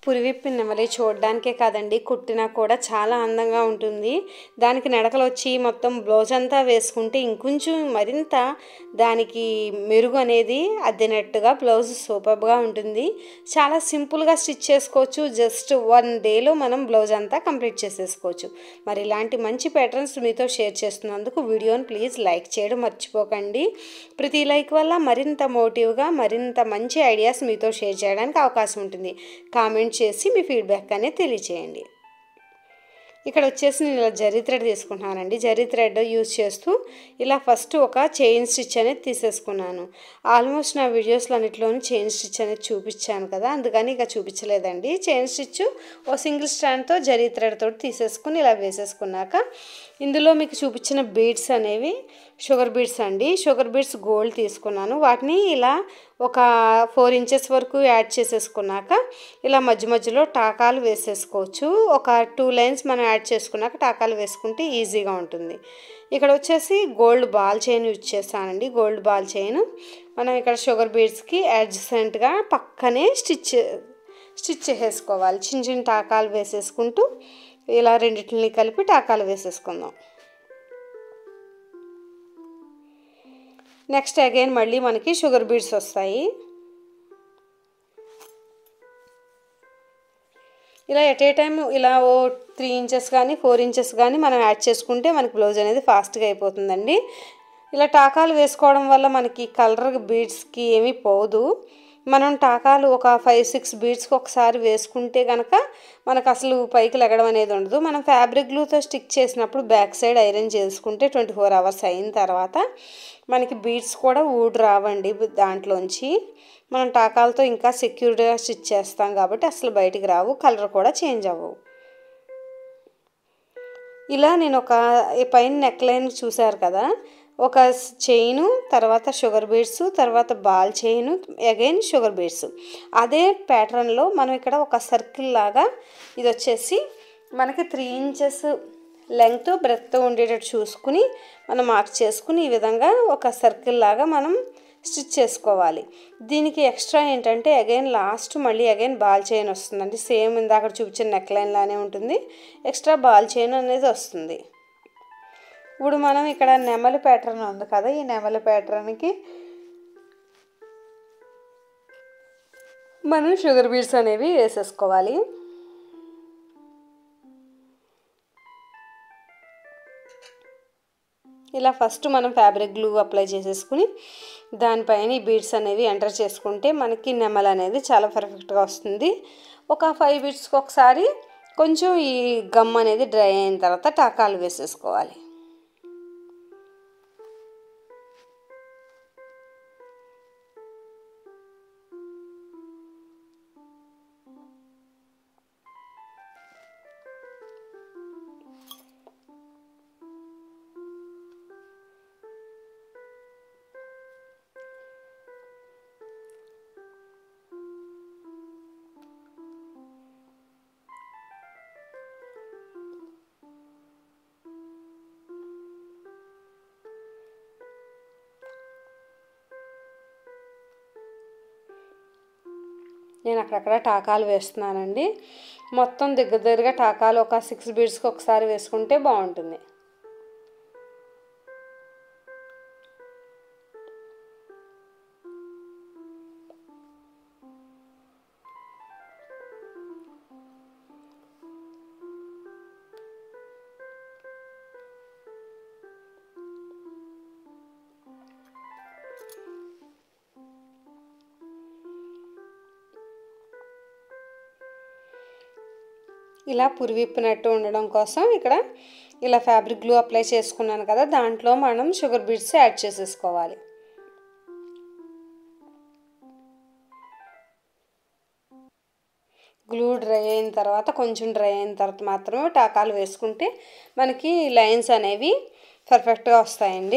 పురివిప్పి నెమలి చూడడానికే కాదండి కుట్టినా కూడా చాలా అందంగా ఉంటుంది దానికి నడకలు వచ్చి మొత్తం బ్లౌజ్ అంతా వేసుకుంటే ఇంకొంచెం మరింత దానికి మెరుగు అనేది అద్దినట్టుగా బ్లౌజ్ సూపర్గా ఉంటుంది చాలా సింపుల్గా స్టిచ్ చేసుకోవచ్చు జస్ట్ వన్ డేలో మనం బ్లౌజ్ అంతా కంప్లీట్ చేసేసుకోవచ్చు మరి ఇలాంటి మంచి ప్యాటర్న్స్ మీతో షేర్ చేస్తున్నందుకు వీడియోని ప్లీజ్ లైక్ చేయడం మర్చిపోకండి ప్రతి లైక్ వల్ల మరింత మోటివ్గా మరింత మంచి ఐడియాస్ మీతో షేర్ చేయడానికి అవకాశం ఉంటుంది కామెంట్ చేసి మీ ఫీడ్బ్యాక్ అనేది తెలియచేయండి ఇక్కడ వచ్చేసి నేను ఇలా జరీ థ్రెడ్ తీసుకుంటున్నానండి జరీ థ్రెడ్ యూజ్ చేస్తూ ఇలా ఫస్ట్ ఒక చైన్ స్టిచ్ అనేది తీసేసుకున్నాను ఆల్మోస్ట్ నా వీడియోస్లో అన్నింటిలోనూ చైన్ స్టిచ్ అనేది చూపించాను కదా అందుకని ఇక చూపించలేదండి చైన్ స్టిచ్ ఓ సింగిల్ స్టాండ్తో జరీ థ్రెడ్ తోటి తీసేసుకుని ఇలా వేసేసుకున్నాక ఇందులో మీకు చూపించిన బీడ్స్ అనేవి షుగర్ బీడ్స్ అండి షుగర్ బీడ్స్ గోల్డ్ తీసుకున్నాను వాటిని ఇలా ఒక ఫోర్ ఇంచెస్ వరకు యాడ్ చేసేసుకున్నాక ఇలా మధ్య మధ్యలో టాకాలు వేసేసుకోవచ్చు ఒక టూ లైన్స్ మనం యాడ్ చేసుకున్నాక టాకాలు వేసుకుంటే ఈజీగా ఉంటుంది ఇక్కడ వచ్చేసి గోల్డ్ బాల్ చైన్ యూజ్ చేస్తానండి గోల్డ్ బాల్ చైన్ మనం ఇక్కడ షుగర్ బీడ్స్కి అడ్జసెంట్గా పక్కనే స్టిచ్ స్టిచ్ చేసేసుకోవాలి చిన్న చిన్న టాకాలు వేసేసుకుంటూ ఇలా రెండింటిని కలిపి టాకాలు వేసేసుకుందాం నెక్స్ట్ అగైన్ మళ్ళీ మనకి షుగర్ బీడ్స్ వస్తాయి ఇలా ఎట్ ఏ టైం ఇలా ఓ త్రీ ఇంచెస్ కానీ ఫోర్ ఇంచెస్ కానీ మనం యాడ్ చేసుకుంటే మనకి బ్లౌజ్ అనేది ఫాస్ట్గా అయిపోతుందండి ఇలా టాకాలు వేసుకోవడం వల్ల మనకి కలర్ బీడ్స్కి ఏమీ పోదు మనం టాకాలు ఒక ఫైవ్ సిక్స్ బీడ్స్కి ఒకసారి వేసుకుంటే కనుక మనకు అసలు పైకి లెగడం అనేది ఉండదు మనం ఫ్యాబ్రిక్ గ్లూతో స్టిక్ చేసినప్పుడు బ్యాక్ సైడ్ ఐరన్ చేసుకుంటే ట్వంటీ ఫోర్ అవర్స్ అయిన తర్వాత మనకి బీడ్స్ కూడా ఊడు రావండి దాంట్లోంచి మనం టాకాలతో ఇంకా సెక్యూర్గా స్టిచ్ చేస్తాం కాబట్టి అసలు బయటికి రావు కలర్ కూడా చేంజ్ అవ్వవు ఇలా నేను ఒక పైన నెక్ లైన్ చూసారు కదా ఒక చైను తర్వాత షుగర్ బీడ్స్ తర్వాత ball chain again sugar beads అదే ప్యాటర్న్లో మనం ఇక్కడ ఒక సర్కిల్ లాగా ఇది వచ్చేసి మనకి త్రీ ఇంచెస్ లెంగ్త్ బ్రెత్ ఉండేటట్టు చూసుకుని మనం మార్క్ చేసుకుని ఈ విధంగా ఒక సర్కిల్ లాగా మనం స్టిచ్ చేసుకోవాలి దీనికి ఎక్స్ట్రా ఏంటంటే అగైన్ లాస్ట్ మళ్ళీ అగైన్ బాల్ చైన్ వస్తుందండి సేమ్ ఇందాక చూపించిన నెక్ లైన్ లానే ఉంటుంది ఎక్స్ట్రా బాల్ చైన్ అనేది వస్తుంది ఇప్పుడు మనం ఇక్కడ నెమలి ప్యాటర్న్ ఉంది కదా ఈ నెమలి ప్యాటర్న్కి మనం షుగర్ బీడ్స్ అనేవి వేసేసుకోవాలి ఇలా ఫస్ట్ మనం ఫ్యాబ్రిక్ గ్లూ అప్లై చేసేసుకుని దానిపైన ఈ బీడ్స్ అనేవి ఎంటర్ చేసుకుంటే మనకి నెమల్ అనేది చాలా పర్ఫెక్ట్గా వస్తుంది ఒక ఫైవ్ బీడ్స్కి ఒకసారి కొంచెం ఈ గమ్ అనేది డ్రై అయిన తర్వాత టాకాలు వేసేసుకోవాలి నేను అక్కడక్కడ టాకాలు వేస్తున్నానండి మొత్తం దగ్గర దగ్గరగా టాకాలు ఒక సిక్స్ బీడ్స్కి ఒకసారి వేసుకుంటే బాగుంటుంది ఇలా పురివిప్పినట్టు ఉండడం కోసం ఇక్కడ ఇలా ఫ్యాబ్రిక్ గ్లూ అప్లై చేసుకున్నాను కదా దాంట్లో మనం షుగర్ బీడ్స్ యాడ్ చేసేసుకోవాలి గ్లూ డ్రై అయిన తర్వాత కొంచెం డ్రై అయిన తర్వాత మాత్రమే టాకాలు వేసుకుంటే మనకి లైన్స్ అనేవి పర్ఫెక్ట్గా వస్తాయండి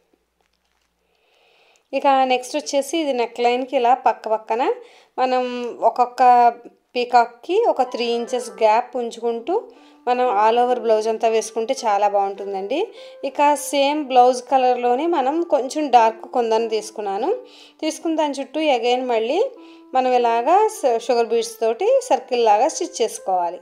ఇక నెక్స్ట్ వచ్చేసి ఇది నెక్ లైన్కి ఇలా పక్క పక్కన మనం ఒక్కొక్క పీకాక్కి ఒక త్రీ ఇంచెస్ గ్యాప్ ఉంచుకుంటూ మనం ఆల్ ఓవర్ బ్లౌజ్ అంతా వేసుకుంటే చాలా బాగుంటుందండి ఇక సేమ్ బ్లౌజ్ కలర్లోనే మనం కొంచెం డార్క్ కొందని తీసుకున్నాను తీసుకున్న దాని చుట్టూ అగైన్ మళ్ళీ మనం ఇలాగా షుగర్ బీడ్స్ తోటి సర్కిల్ లాగా స్టిచ్ చేసుకోవాలి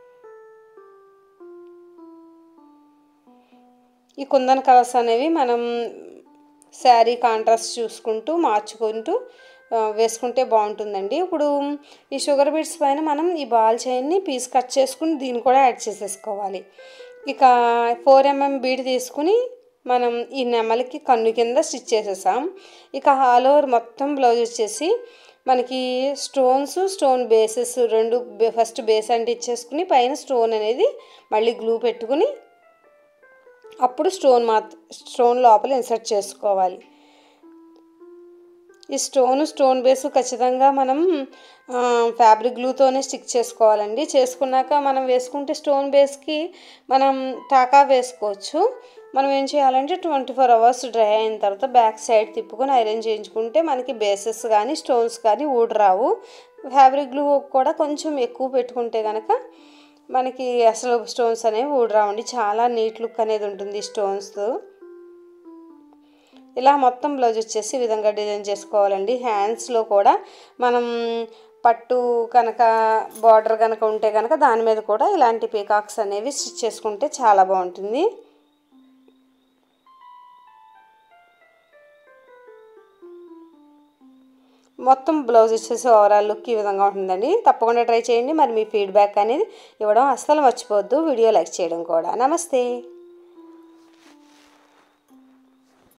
ఈ కుందన్ కలర్స్ అనేవి మనం శారీ కాంట్రాస్ట్ చూసుకుంటూ మార్చుకుంటూ వేసుకుంటే బాగుంటుందండి ఇప్పుడు ఈ షుగర్ బీడ్స్ పైన మనం ఈ బాల్ చైన్ని పీస్ కట్ చేసుకుని దీన్ని కూడా యాడ్ చేసేసుకోవాలి ఇక ఫోర్ ఎంఎం బీడ్ తీసుకుని మనం ఈ నెమలికి కన్ను కింద స్టిచ్ చేసేసాం ఇక ఆల్ ఓవర్ మొత్తం బ్లౌజ్ వచ్చేసి మనకి స్టోన్స్ స్టోన్ బేసెస్ రెండు ఫస్ట్ బేస్ అంటే ఇచ్చేసుకుని పైన స్టోన్ అనేది మళ్ళీ గ్లూ పెట్టుకుని అప్పుడు స్టోన్ మాత్ స్టోన్ లోపల ఇన్సర్ట్ చేసుకోవాలి ఈ స్టోన్ స్టోన్ బేస్ ఖచ్చితంగా మనం ఫ్యాబ్రిక్ గ్లూతోనే స్టిక్ చేసుకోవాలండి చేసుకున్నాక మనం వేసుకుంటే స్టోన్ బేస్కి మనం టాకా వేసుకోవచ్చు మనం ఏం చేయాలంటే ట్వంటీ ఫోర్ అవర్స్ డ్రై అయిన తర్వాత బ్యాక్ సైడ్ తిప్పుకొని ఐరన్ చేయించుకుంటే మనకి బేసెస్ కానీ స్టోన్స్ కానీ ఊడరావు ఫ్యాబ్రిక్ గ్లూ కూడా కొంచెం ఎక్కువ పెట్టుకుంటే కనుక మనకి అసలు స్టోన్స్ అనేవి ఊడరావండి చాలా నీట్ లుక్ అనేది ఉంటుంది స్టోన్స్తో ఇలా మొత్తం బ్లౌజ్ వచ్చేసి ఈ విధంగా డిజైన్ చేసుకోవాలండి హ్యాండ్స్లో కూడా మనం పట్టు కనుక బార్డర్ కనుక ఉంటే కనుక దాని మీద కూడా ఇలాంటి పీకాక్స్ అనేవి స్టిచ్ చేసుకుంటే చాలా బాగుంటుంది మొత్తం బ్లౌజ్ వచ్చేసి ఓవరాల్ లుక్ ఈ విధంగా ఉంటుందండి తప్పకుండా ట్రై చేయండి మరి మీ ఫీడ్బ్యాక్ అనేది ఇవ్వడం అస్సలు మర్చిపోవద్దు వీడియో లైక్ చేయడం కూడా నమస్తే